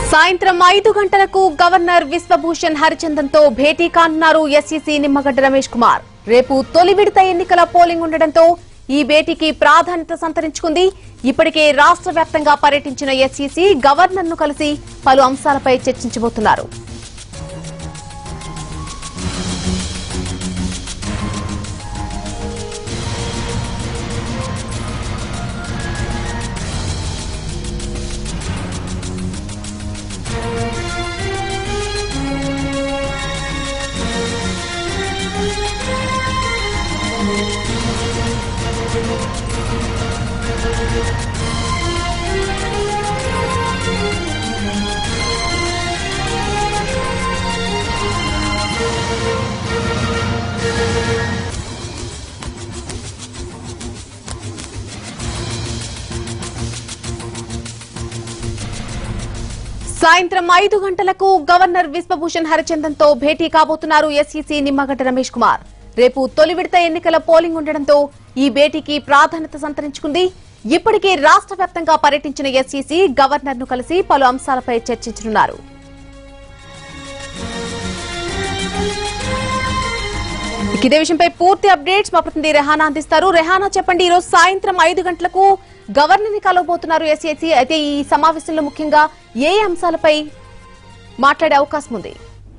సాయంత్రం ఐదు గంటలకు గవర్నర్ విశ్వభూషణ్ హరిచందన్ తో భేటీ కానున్నారు ఎస్ఈసీ నిమ్మగడ్డ రమేష్ కుమార్ రేపు తొలి విడత ఎన్నికల పోలింగ్ ఉండడంతో ఈ భేటీకి ప్రాధాన్యత సంతరించుకుంది ఇప్పటికే రాష్ట్ర వ్యాప్తంగా పర్యటించిన ఎస్ఈసీ గవర్నర్ ను కలిసి పలు అంశాలపై చర్చించబోతున్నారు సాయంత్రం ఐదు గంటలకు గవర్నర్ విశ్వభూషణ్ హరిచందన్ తో భేటీ కాబోతున్నారు ఎస్ఈసీ నిమ్మగడ్డ రమేష్ కుమార్ రేపు తొలి విడత ఎన్నికల పోలింగ్ ఉండడంతో ఈ భేటీకి ప్రాధాన్యత సంతరించుకుంది ఇప్పటికే రాష్ట్ర వ్యాప్తంగా పర్యటించిన ఎస్ఈసీ గవర్నర్ ను కలిసి పలు అంశాలపై చర్చించనున్నారు ఇక ఇదే విషయంపై పూర్తి అప్డేట్స్ మా ప్రతినిధి రెహానా అందిస్తారు రెహానా చెప్పండి ఈ రోజు సాయంత్రం ఐదు గంటలకు గవర్నర్ ని కలవబోతున్నారు ఎస్ఏసీ అయితే ఈ సమావేశంలో ముఖ్యంగా ఏ అంశాలపై మాట్లాడే అవకాశం ఉంది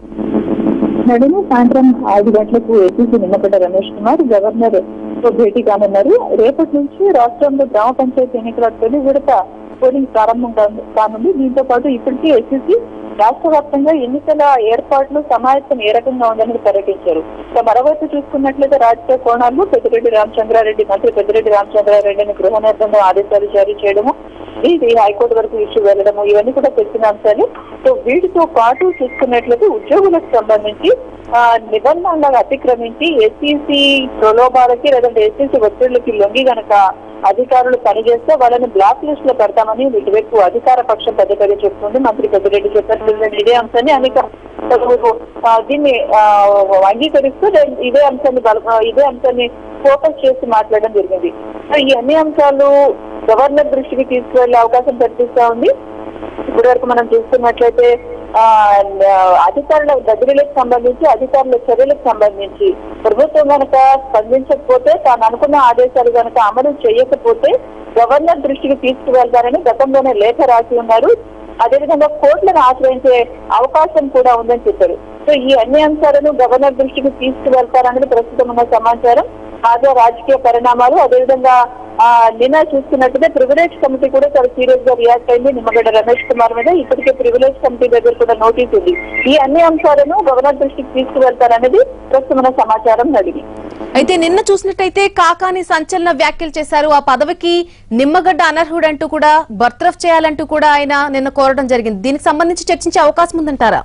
నడుము సాయంత్రం ఐదు గంటలకు ఏపీసీ నిమ్మగడ్డ రమేష్ కుమార్ గవర్నర్ తో భేటీ కానున్నారు రేపటి నుంచి రాష్ట్రంలో గ్రామ పంచాయతీ ఎన్నికల తొలి విడత పోలింగ్ ప్రారంభం కాను- కానుంది దీంతో పాటు ఇప్పటికీ ఎస్సీసీ రాష్ట్ర వ్యాప్తంగా ఎన్నికల ఏర్పాట్లు సమాయత్తం ఏ రకంగా ఉందని పర్యటించారు ఇక మరోవైపు చూసుకున్నట్లయితే రాజకీయ కోణాల్లో పెద్దిరెడ్డి రామచంద్రారెడ్డి మంత్రి పెద్దిరెడ్డి రామచంద్రారెడ్డిని గృహ నిర్బంధం ఆదేశాలు జారీ చేయడము ఇది హైకోర్టు వరకు ఇష్యూ వెళ్ళడము ఇవన్నీ కూడా తెలిసిన అంశాలు సో వీటితో పాటు చూసుకున్నట్లయితే ఉద్యోగులకు సంబంధించి ఆ, నిబంధనలను అతిక్రమించి ఎస్సీసీ ప్రలోభాలకి లేదంటే ఎస్సీసీ ఒత్తిళ్లకి లొంగి గనక అధికారులు పనిచేస్తే వాళ్ళని బ్లాక్ లిస్ట్ లో పెడతామని ఇటువైపు అధికార పక్షం పెద్ద పెద్ద చెప్తుంది మంత్రి పెద్దిరెడ్డి చెప్పారు ఇదే అంశాన్ని అనేక పలువురు, ఆ, దీన్ని ఆ, అంగీకరిస్తూ లే- ఇదే అంశాన్ని బల- ఆ, ఇదే అంశాన్ని ఫోకస్ చేసి మాట్లాడడం జరిగింది సో ఈ అన్ని అంశాలు గవర్నర్ దృష్టికి తీసుకువెళ్లే అవకాశం కనిపిస్తా ఉంది ఇప్పటి వరకు మనం చూస్తున్నట్లయితే ఆ అధికారుల బదిలీలకు సంబంధించి అధికారుల చర్యలకు సంబంధించి ప్రభుత్వం కనుక స్పందించకపోతే తాను అనుకున్న ఆదేశాలు కనుక అమలు చేయకపోతే గవర్నర్ దృష్టికి తీసుకువెళ్తారని గతంలోనే లేఖ రాసి ఉన్నారు అదేవిధంగా కోర్టులను ఆశ్రయించే అవకాశం కూడా ఉందని చెప్పారు సో ఈ అన్ని అంశాలను గవర్నర్ దృష్టికి తీసుకువెళ్తారనేది ప్రస్తుతం ఉన్న సమాచారం తాజా రాజకీయ పరిణామాలు అదేవిధంగా ఆ, నిన్న చూసుకున్నట్టుగా ప్రివిలేజ్ కమిటీ కూడా చాలా సీరియస్ గా రియాక్ట్ అయింది నిమ్మగడ్డ రమేష్ కుమార్ మీద ఇప్పటికే ప్రివిలేజ్ కమిటీ దగ్గర కూడా నోటీస్ ఉంది ఈ అన్ని అంశాలను గవర్నర్ దృష్టికి తీసుకువెళ్తారనేది ప్రస్తుతం ఉన్న సమాచారం నడిగి అయితే నిన్న చూసినట్టయితే కాకాని సంచలన వ్యాఖ్యలు చేశారు ఆ పదవికి నిమ్మగడ్డ అనర్హుడంటూ కూడా బర్తరఫ్ చేయాలంటూ కూడా ఆయన నిన్న కోరడం జరిగింది దీనికి సంబంధించి చర్చించే అవకాశం ఉందంటారా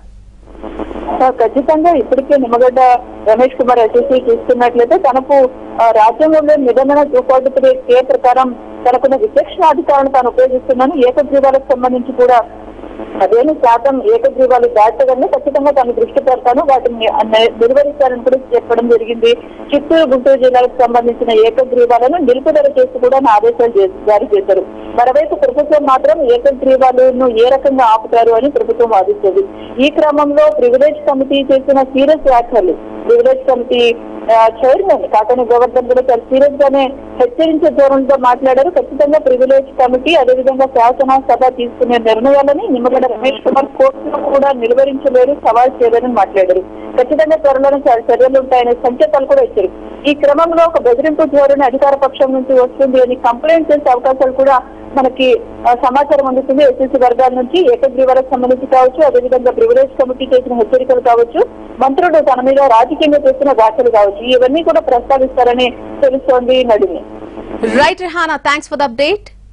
ఆ, ఖచ్చితంగా ఇప్పటికే నిమ్మగడ్డ రమేష్ కుమార్ ఎస్ఎస్సీ చూస్తున్నట్లయితే తనకు ఆ, రాజ్యాంగంలో నిబంధన టూ ఫార్టీ త్రీ కే ప్రకారం తనకున్న విచక్షణాధికారాన్ని తాను ఉపయోగిస్తున్నాను ఏకగ్రీవాలకు సంబంధించి కూడా పదిహేను శాతం ఏకగ్రీవాలు దాటగానే ఖచ్చితంగా తాను దృష్టి పెడతాను వాటిని ని- నిర్వహిస్తారని కూడా చెప్పడం జరిగింది చిత్తూరు గుంటూరు జిల్లాలకు సంబంధించిన ఏకగ్రీవాలను నిలుపుదల చేసి కూడా నా ఆదేశాలు చే- జారీ చేశారు మరోవైపు ప్రభుత్వం మాత్రం ఏకగ్రీవాలను ఏ రకంగా ఆపుతారు అని ప్రభుత్వం వాదిస్తుంది ఈ క్రమంలో ప్రివిలేజ్ కమిటీ చేసిన సీరియస్ వ్యాఖ్యలు ప్రివిలేజ్ కమిటీ ఆ, చైర్మన్ కాకని గవర్నర్ కూడా చాలా సీరియస్ గానే హెచ్చరించే ధోరణితో మాట్లాడారు ఖచ్చితంగా ప్రివిలేజ్ కమిటీ అదేవిధంగా శాసనసభ తీసుకునే నిర్ణయాలని నిమ్మగడ్డ రమేష్ కుమార్ కోర్టులో కూడా నిలువరించలేరు సవాల్ చేయలేరని మాట్లాడారు ఖచ్చితంగా త్వరలోనే చాలా చర్యలు ఉంటాయనే సంకేతాలు కూడా ఇచ్చారు ఈ క్రమంలో ఒక బెదిరింపు ధోరణి అధికార పక్షం నుంచి వస్తుంది అని కంప్లైంట్ చేసే అవకాశాలు కూడా మనకి ఆ, సమాచారం అందుతుంది ఎస్ఎస్సీ వర్గాల నుంచి ఏకగ్రీవాలకు సంబంధించి కావచ్చు అదేవిధంగా ప్రివిలేజ్ కమిటీ చేసిన హెచ్చరికలు కావచ్చు మంత్రులు తన మీద రాజకీయంగా చేస్తున్న వ్యాఖ్యలు కావచ్చు ఇవన్నీ కూడా ప్రస్తావిస్తారని తెలుస్తోంది నడిమి right Rehana thanks for the update